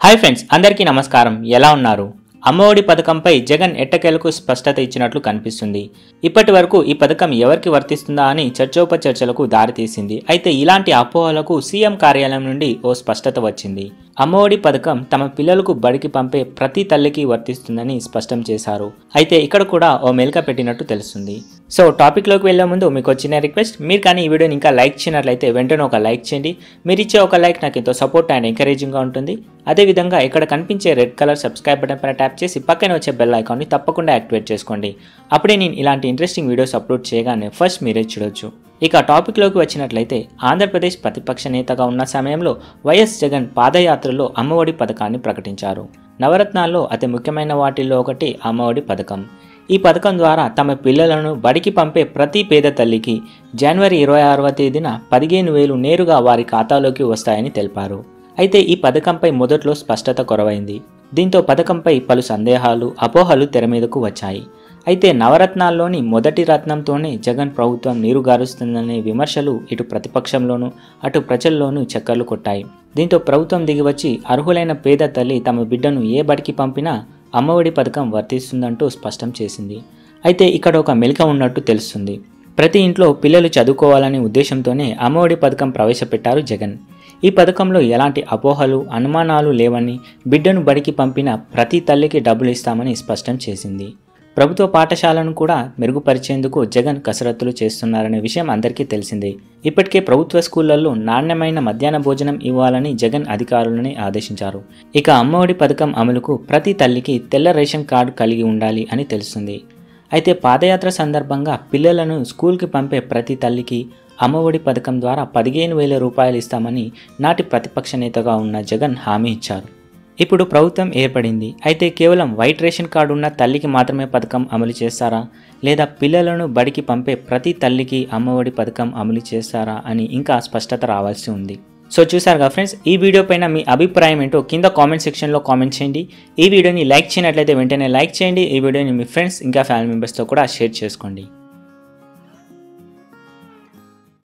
hi friends అందరికీ నమస్కారం ఎలా ఉన్నారు అమ్మఒడి పథకంపై జగన్ ఎట్టకేలకు స్పష్టత ఇచ్చినట్లు కనిపిస్తుంది ఇప్పటి వరకు ఈ పథకం ఎవరికి వర్తిస్తుందా అని చర్చోపచర్చలకు దారితీసింది అయితే ఇలాంటి అపోహలకు సీఎం కార్యాలయం నుండి ఓ స్పష్టత వచ్చింది అమ్మఒడి పథకం తమ పిల్లలకు బడికి పంపే ప్రతి తల్లికి వర్తిస్తుందని స్పష్టం చేశారు అయితే ఇక్కడ కూడా ఓ మెలిక పెట్టినట్టు తెలుస్తుంది సో టాపిక్లోకి వెళ్లే ముందు మీకు వచ్చిన రిక్వెస్ట్ మీరు కానీ ఈ వీడియోని ఇంకా లైక్ చేయనట్లయితే వెంటనే ఒక లైక్ చేయండి మీరు ఇచ్చే ఒక లైక్ నాకు ఎంతో సపోర్ట్ అండ్ ఎంకరేజింగ్గా ఉంటుంది అదేవిధంగా ఇక్కడ కనిపించే రెడ్ కలర్ సబ్స్క్రైబ్ బటన్ పైన ట్యాప్ చేసి పక్కనే వచ్చే బెల్ ఐకాన్ని తప్పకుండా యాక్టివేట్ చేసుకోండి అప్పుడే నేను ఇలాంటి ఇంట్రెస్టింగ్ వీడియోస్ అప్లోడ్ చేయగానే ఫస్ట్ మీరే చూడొచ్చు ఇక టాపిక్లోకి వచ్చినట్లయితే ఆంధ్రప్రదేశ్ ప్రతిపక్ష నేతగా ఉన్న సమయంలో వైఎస్ జగన్ పాదయాత్రలో అమ్మఒడి పథకాన్ని ప్రకటించారు నవరత్నాల్లో అతి ముఖ్యమైన వాటిల్లో ఒకటి అమ్మఒడి పథకం ఈ పథకం ద్వారా తమ పిల్లలను బడికి పంపే ప్రతి పేద తల్లికి జనవరి ఇరవై ఆరవ తేదీన పదిహేను వేలు నేరుగా వారి ఖాతాలోకి వస్తాయని తెలిపారు అయితే ఈ పథకంపై మొదట్లో స్పష్టత కొరవైంది దీంతో పథకంపై పలు సందేహాలు అపోహలు తెర మీదకు వచ్చాయి అయితే నవరత్నాల్లోని మొదటి రత్నంతోనే జగన్ ప్రభుత్వం నీరుగారుస్తుందనే విమర్శలు ఇటు ప్రతిపక్షంలోనూ అటు ప్రజల్లోనూ చక్కర్లు కొట్టాయి దీంతో ప్రభుత్వం దిగివచ్చి అర్హులైన పేద తల్లి తమ బిడ్డను ఏ బడికి పంపినా అమ్మఒడి పథకం వర్తిస్తుందంటూ స్పష్టం చేసింది అయితే ఇక్కడ ఒక మెలిక ఉన్నట్టు తెలుస్తుంది ప్రతి ఇంట్లో పిల్లలు చదువుకోవాలనే ఉద్దేశంతోనే అమ్మఒడి పథకం ప్రవేశపెట్టారు జగన్ ఈ పథకంలో ఎలాంటి అపోహలు అనుమానాలు లేవని బిడ్డను బడికి పంపిన ప్రతి తల్లికి డబ్బులు ఇస్తామని స్పష్టం చేసింది ప్రభుత్వ పాఠశాలను కూడా మెరుగుపరిచేందుకు జగన్ కసరత్తులు చేస్తున్నారనే విషయం అందరికీ తెలిసిందే ఇప్పటికే ప్రభుత్వ స్కూళ్లలో నాణ్యమైన మధ్యాహ్న భోజనం ఇవ్వాలని జగన్ అధికారులని ఆదేశించారు ఇక అమ్మఒడి పథకం అమలుకు ప్రతి తల్లికి తెల్ల రేషన్ కార్డు కలిగి ఉండాలి అని తెలుస్తుంది అయితే పాదయాత్ర సందర్భంగా పిల్లలను స్కూల్కి పంపే ప్రతి తల్లికి అమ్మఒడి పథకం ద్వారా పదిహేను వేల రూపాయలు ఇస్తామని నాటి ప్రతిపక్ష నేతగా ఉన్న జగన్ హామీ ఇచ్చారు ఇప్పుడు ప్రభుత్వం ఏర్పడింది అయితే కేవలం వైట్ రేషన్ కార్డు ఉన్న తల్లికి మాత్రమే పథకం అమలు చేస్తారా లేదా పిల్లలను బడికి పంపే ప్రతి తల్లికి అమ్మఒడి పథకం అమలు చేస్తారా అని ఇంకా స్పష్టత రావాల్సి ఉంది సో చూసారుగా ఫ్రెండ్స్ ఈ వీడియో పైన మీ అభిప్రాయం ఏంటో కింద కామెంట్ సెక్షన్లో కామెంట్ చేయండి ఈ వీడియోని లైక్ చేయనట్లయితే వెంటనే లైక్ చేయండి ఈ వీడియోని మీ ఫ్రెండ్స్ ఇంకా ఫ్యామిలీ మెంబర్స్తో కూడా షేర్ చేసుకోండి